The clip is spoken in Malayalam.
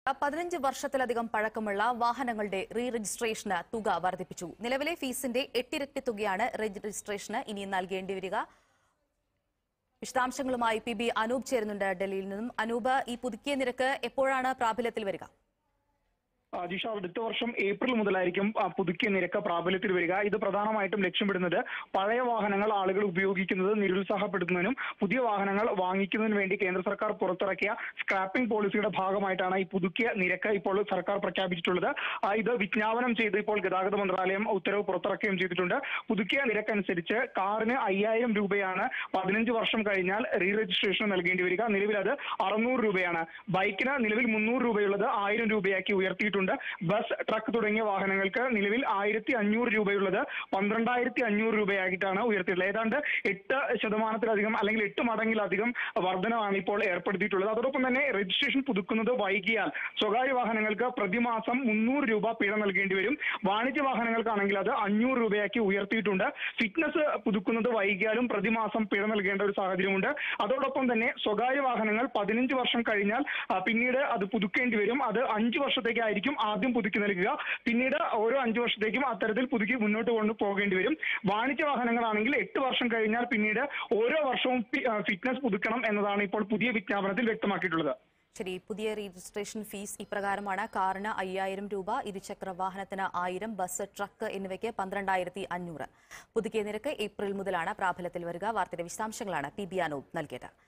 പതിനഞ്ച് വർഷത്തിലധികം പഴക്കമുള്ള വാഹനങ്ങളുടെ റീ രജിസ്ട്രേഷന് തുക വർദ്ധിപ്പിച്ചു നിലവിലെ ഫീസിന്റെ എട്ടിരട്ടി തുകയാണ് രജിസ്ട്രേഷന് ഇനി നൽകേണ്ടി വരിക വിശദാംശങ്ങളുമായി പി ബി അനൂപ് ചേരുന്നുണ്ട് ഡൽഹിയിൽ നിന്നും അനൂപ് ഈ പുതുക്കിയ നിരക്ക് എപ്പോഴാണ് പ്രാബല്യത്തിൽ വരിക ആ, ജിഷ അടുത്ത വർഷം ഏപ്രിൽ മുതലായിരിക്കും ആ, പുതുക്കിയ നിരക്ക് പ്രാബല്യത്തിൽ വരിക ഇത് പ്രധാനമായിട്ടും ലക്ഷ്യമിടുന്നത് പഴയ വാഹനങ്ങൾ ആളുകൾ ഉപയോഗിക്കുന്നത് നിരുത്സാഹപ്പെടുത്തുന്നതിനും പുതിയ വാഹനങ്ങൾ വാങ്ങിക്കുന്നതിനും വേണ്ടി കേന്ദ്ര സർക്കാർ പുറത്തിറക്കിയ സ്ക്രാപ്പിംഗ് പോളിസിയുടെ ഭാഗമായിട്ടാണ് ഈ പുതുക്കിയ നിരക്ക് ഇപ്പോൾ സർക്കാർ പ്രഖ്യാപിച്ചിട്ടുള്ളത് ആ, ഇത് വിജ്ഞാപനം ചെയ്ത് ഇപ്പോൾ ഗതാഗത മന്ത്രാലയം ഉത്തരവ് പുറത്തിറക്കുകയും ചെയ്തിട്ടുണ്ട് പുതുക്കിയ നിരക്കനുസരിച്ച് കാറിന് അയ്യായിരം രൂപയാണ് പതിനഞ്ച് വർഷം കഴിഞ്ഞാൽ റീ രജിസ്ട്രേഷൻ നൽകേണ്ടി വരിക നിലവിൽ അത് അറുന്നൂറ് രൂപയാണ് ബൈക്കിന് നിലവിൽ മുന്നൂറ് രൂപയുള്ളത് ആയിരം രൂപയാക്കി ഉയർത്തിയിട്ടുണ്ട് ബസ് ട്രക്ക് തുടങ്ങിയ വാഹനങ്ങൾക്ക് നിലവിൽ ആയിരത്തി അഞ്ഞൂറ് രൂപയുള്ളത് പന്ത്രണ്ടായിരത്തി അഞ്ഞൂറ് രൂപയായിട്ടാണ് ഉയർത്തിയിട്ടുള്ളത് ഏതാണ്ട് എട്ട് ശതമാനത്തിലധികം അല്ലെങ്കിൽ എട്ട് മടങ്ങിലധികം വർധനമാണ് ഇപ്പോൾ ഏർപ്പെടുത്തിയിട്ടുള്ളത് അതോടൊപ്പം തന്നെ രജിസ്ട്രേഷൻ പുതുക്കുന്നത് വൈകിയാൽ സ്വകാര്യ വാഹനങ്ങൾക്ക് പ്രതിമാസം മുന്നൂറ് രൂപ പിഴ നൽകേണ്ടി വരും വാണിജ്യ വാഹനങ്ങൾക്കാണെങ്കിൽ അത് അഞ്ഞൂറ് രൂപയാക്കി ഉയർത്തിയിട്ടുണ്ട് ഫിറ്റ്നസ് പുതുക്കുന്നത് വൈകിയാലും പ്രതിമാസം പിഴ നൽകേണ്ട ഒരു സാഹചര്യമുണ്ട് അതോടൊപ്പം തന്നെ സ്വകാര്യ വാഹനങ്ങൾ പതിനഞ്ച് വർഷം കഴിഞ്ഞാൽ ആ, പിന്നീട് അത് പുതുക്കേണ്ടി വരും അത് അഞ്ച് വർഷത്തേക്കായിരിക്കും ആദ്യം പുതുക്കി നൽകുക പിന്നീട് ഓരോ അഞ്ച് വർഷത്തേക്കും അത്തരത്തിൽ പുതുക്കി മുന്നോട്ട് കൊണ്ട് പോകേണ്ടി വരും വാണിജ്യ വാഹനങ്ങളാണെങ്കിൽ എട്ട് വർഷം കഴിഞ്ഞാൽ പിന്നീട് ഓരോ വർഷവും ഫി- ആ, ഫിറ്റ്നസ് പുതുക്കണം എന്നതാണ് ഇപ്പോൾ പുതിയ വിജ്ഞാപനത്തിൽ വ്യക്തമാക്കിയിട്ടുള്ളത് ശരി പുതിയ രജിസ്ട്രേഷൻ ഫീസ് ഇപ്രകാരമാണ് കാറിന് അയ്യായിരം രൂപ ഇരുചക്ര വാഹനത്തിന് ആയിരം ബസ് ട്രക്ക് എന്നിവയ്ക്ക് പന്ത്രണ്ടായിരത്തി അഞ്ഞൂറ് പുതുക്കിയ നിരക്ക് ഏപ്രിൽ മുതലാണ് പ്രാബല്യത്തിൽ വരിക വാർത്തയുടെ വിശദാംശങ്ങളാണ് പി ബി അനൂപ് നൽകിയത്